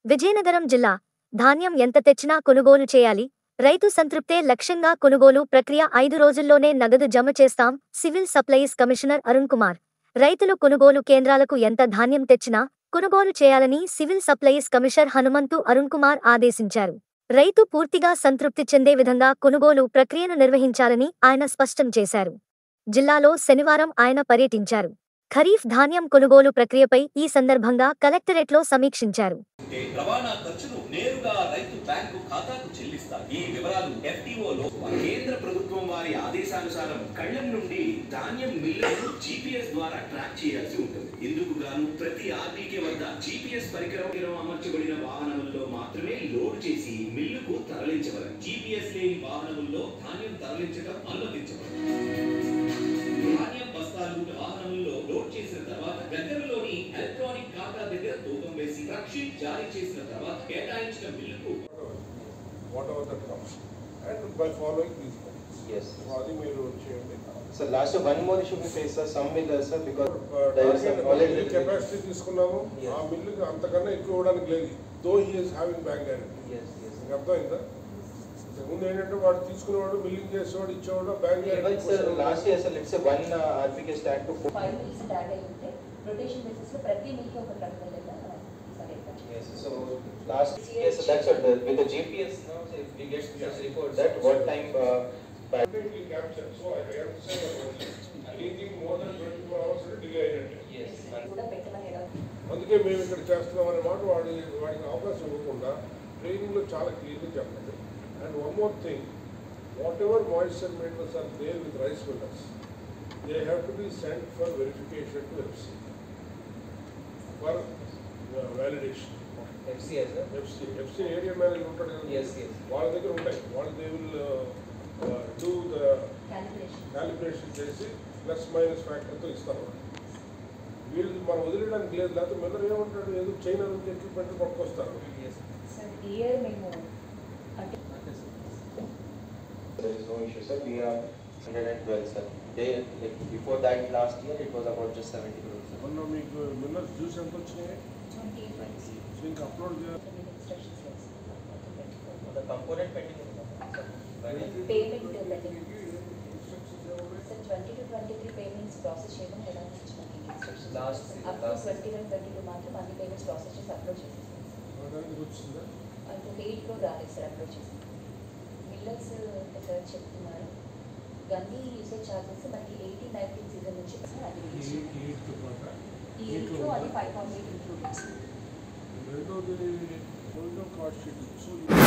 విజయనగరం జిల్లా ధాన్యం ఎంత తెచ్చినా కొనుగోలు చేయాలి రైతు సంతృప్తే లక్ష్యంగా కొనుగోలు ప్రక్రియ ఐదు రోజుల్లోనే నగదు జమ చేస్తాం civil supplies commissioner Arun Kumar రైతులు కొనుగోలు కేంద్రాలకు ఎంత ధాన్యం తెచ్చినా కొనుగోలు చేయాలని civil supplies commissioner Hanumanthu Arun Kumar ఆదేశించారు రైతు పూర్తిగా సంతృప్తి చెందే విధంగా కొనుగోలు ప్రక్రియను నిర్వహించాలని ఆయన స్పష్టం చేశారు జిల్లాలో శనివారం ఆయన పర్యటించారు ఖరీఫ్ ధాన్యం కొనుగోలు ప్రక్రియపై ఈ సందర్భంగా కలెక్టరేట్లో సమీక్షించారు ఉంటే రవాణా ఖర్చును నేరుగా రైతు బ్యాంకు ఖాతాకు చెల్లిస్తారు ఈ వివరాలు FTO లో కేంద్ర ప్రభుత్వం వారి ఆదేశానుసారం కళ్ళం నుండి ధాన్యం మిల్లును జీపీఎస్ ద్వారా ట్రాక్ చేయాల్సి ఉంటుంది ఇందుకు గాను ప్రతి ఆర్బీకే వద్ద జీపీఎస్ పరికరం అమర్చబడిన వాహనముల్లో మాత్రమే లోడ్ చేసి మిల్లుకు తరలించవలెను జీపీఎస్ లేని వాహనముల్లో ధాన్యం తరలించడం అనుమతించబడదు ధాన్యం బస్తాలు వాహనముల్లో లోడ్ చేసిన తర్వాత దగ్గరలోని ఎలక్ట్రానిక్ ఖాతా దగ్గర తూకం వేసి ట్రక్ షీట్ జారీ చేసిన తర్వాత కేటాయించిన మిల్లుకు whatever that comes. And by following these points. Yes. అది మీరు చేయండి So last one more issue we face, sir, some millers, sir, because there is some already. Capacity తీసుకున్నాము Yes. ఆ మిల్లుకి అంతకన్నా ఎక్కువ ఇవ్వడానికి లేదు though he's having bank guarantee Yes, yes. మీకు అర్థమైందా ముందు ఏంటంటే వాడు తీసుకునేవాడు బిల్లింగ్ చేసేవాడు ఇచ్చేవాడు bank Even sir, last year, sir, let's say one uh, RPK stack to four. Five mills tag అయి ఉంటే రొటేషన్ బేసిస్ లో ప్రతి మిల్కి ఒక ట్రక్ వెళ్ళేలా సరే Yes, so last, yes, so that's what, the- with the GPS now, so if we get such report that what time, uh, by- Completely captured. So I can say that anything more than twenty four hours delay అయినట్టే yes, and- కూడా పెట్టమని అందుకే మేము ఇక్కడ చేస్తున్నాం అనే మాట వాడి వాడికి అవకాశం ఇవ్వకుండా ట్రైనింగ్లో చాలా క్లియర్గా చెప్పండి and one more thing whatever moisture maintenance are there with rice millers they have to be send for verification to FC for validation FCS, sir? FC FC area manager ఉంటాడు కదా Yes, yes. వాళ్ళ దగ్గర ఉంటాయి వాళ్ళు they will do the calculation calculation చేసి plus minus ఫ్యాక్టర్తో ఇస్తారు వీళ్ళు మనం వదిలేయడానికి లేదు లేకపోతే మిల్లర్ ఏమంటాడు ఏదో చైనా నుంచి ఎక్విప్మెంట్ పట్టుకొస్తారు Yes. సార్ ఇయర్ మేము అంటే There is no issue, sir, we are hundred and twelve, sir. They, like, before that, last year, it was about just seventy crores, sir. మొన్న మీకు మిల్లర్స్ జ్యూస్ ఎంత వచ్చినాయి twenty twenty so ఇంకా upload చేయాలి instructions The component pending, is, sir. But- payment pending sir twenty two twenty three payments process చేయడం ఎలా మనకి instructions Last year, up to last year. Twenty one twenty two మాత్రం అన్ని payments process చేసి upload చేసేసాం దానికి వచ్చిందా ఇంకొక ఎయిట్ కూడా రాలేదు సార్ అప్లోడ్ చేసి మిల్లర్స్ సార్ చెప్తున్నారు గన్నీ యూసేజ్ ఛార్జెస్ మనకి ఎయిటీన్ నైన్టీన్ సీజన్ నుంచి అది release చేయాలి. ఎయిట్ పాట ఈ ఎయిట్లో అది ఫైవ్ పాయింట్ ఎయిట్ ఇంక్లూడెడ్ రెండోది హోల్డో కాస్ట్ షీట్ సో